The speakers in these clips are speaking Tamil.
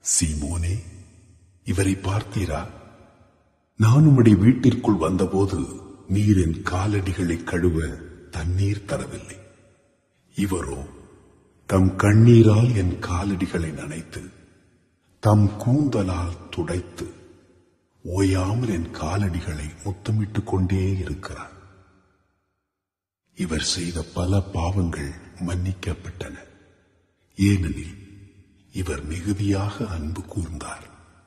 சீமோனே இவரை பார்த்தீரா நான் உம்முடைய வீட்டிற்குள் வந்தபோது நீர் என் காலடிகளை கழுவ தண்ணீர் தரவில்லை இவரோ தம் கண்ணீரால் என் காலடிகளை நனைத்து தம் கூந்தலால் துடைத்து ஓயாமல் என் காலடிகளை முத்தமிட்டுக் கொண்டே இருக்கிறார் இவர் செய்த பல பாவங்கள் மன்னிக்கப்பட்டன ஏனெனில் இவர் மிகுதியாக அன்பு கூர்ந்தார்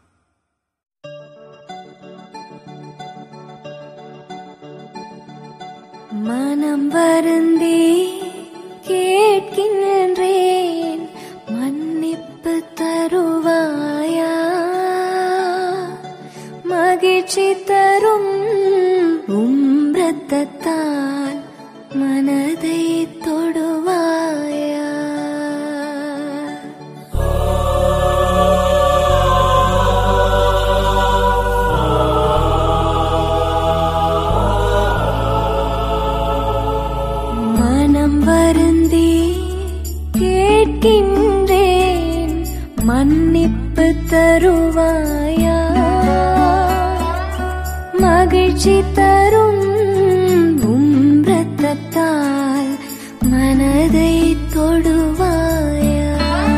மனம் வருந்தி கேட்கின்றேன் மன்னிப்பு தருவாயா மகிழ்ச்சி தரும் உம் இரத்தத்தால் மனதை தொடுவாயா மனம் வருந்தி கேட்கின்றேன் மன்னிப்பு தருவாயா மகிழ்ச்சி தரும் உம் இரத்தத்தால் மனதை தொடுவாயா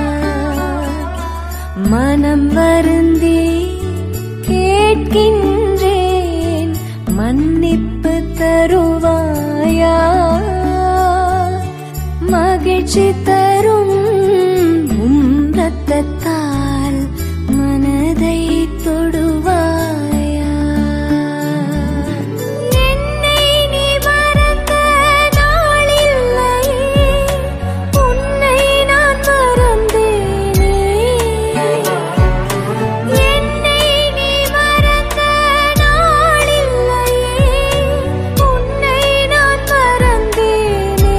மனம் வருந்தி கேட்கின்றேன் மன்னிப்பு தருவாயா மகிழ்ச்சி தரும் உம் இரத்தத்தால் மனதை தொடுவாயா என்னை நீ மறந்த நாளில்லையே உன்னை நான் மறந்தேனே என்னை நீ மறந்த நாளில்லையே உன்னை நான் மறந்தேனே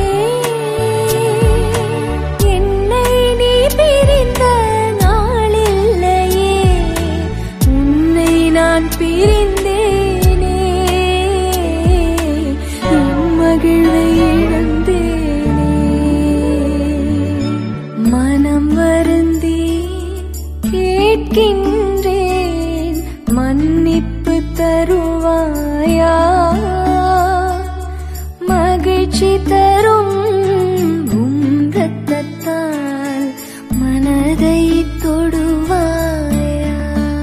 என்னை நீ பிரிந்த நாளில்லையே உன்னை நான் பிரிந்தேனே என் மகிழ்வை இழந்தேனே மனம் வருந்தி கேட்கின்றேன் மன்னிப்பு தருவாயா மகிழ்ச்சி தரும் உம் இரத்தத்தால் மனதை தொடுவாயா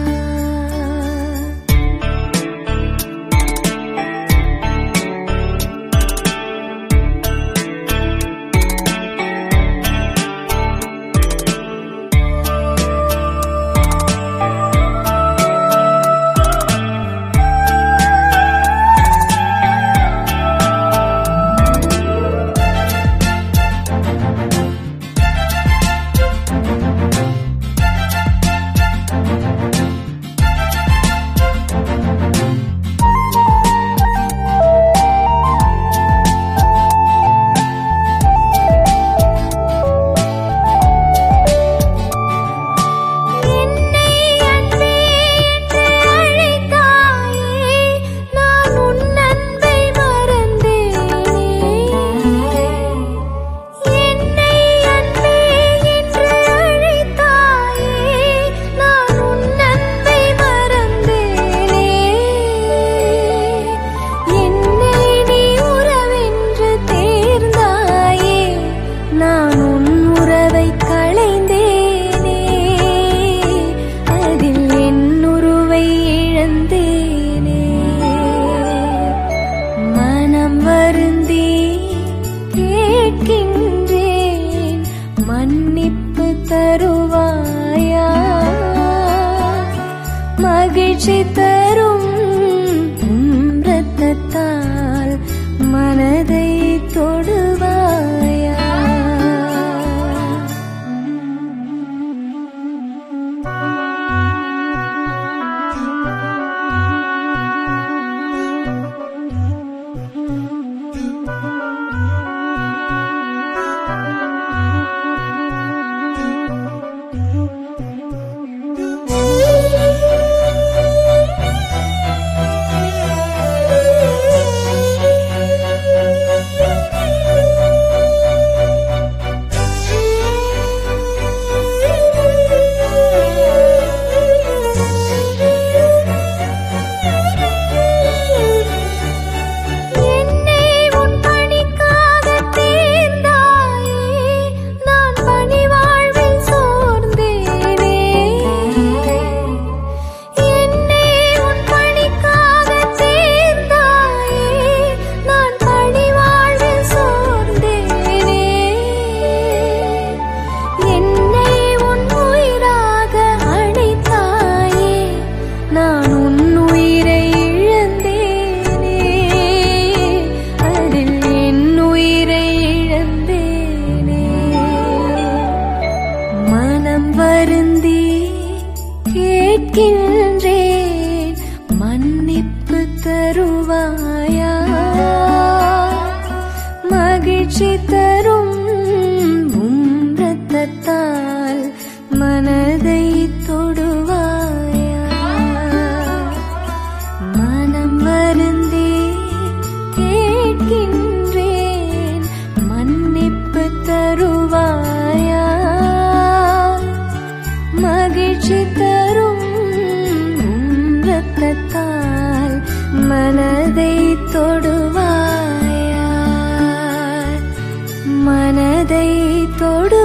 என்னை அன்பே என்று அழைத்தாயே நான் உன் அன்பை மறந்தேனே என்னை அன்பே என்று அழைத்தாயே நான் உன் அன்பை மறந்தேனே என்னை நீ உறவென்று தேர்ந்தாயே நான் உன் உறவை களைந்தேனே அதில் என் உருவை இழந்தேனே மனம் வருந்தி கேட்கின்றேன் மன்னிப்பு தருவாயா மகிழ்ச்சி தரும் உம் இரத்தத்தால் மனதை தொடுவாயா கேட்கின்றேன் மன்னிப்பு தருவாயா மகிழ்ச்சி தரும் உம் ரத்தத்தால் மனதை தொடுவாயா மனம் வருந்தே கேட்கின்றேன் மன்னிப்பு தருவாயா மகிழ்ச்சி தரும் உம் ரத்தத்தால் மனதை தொடுவாயா மனதை தொடு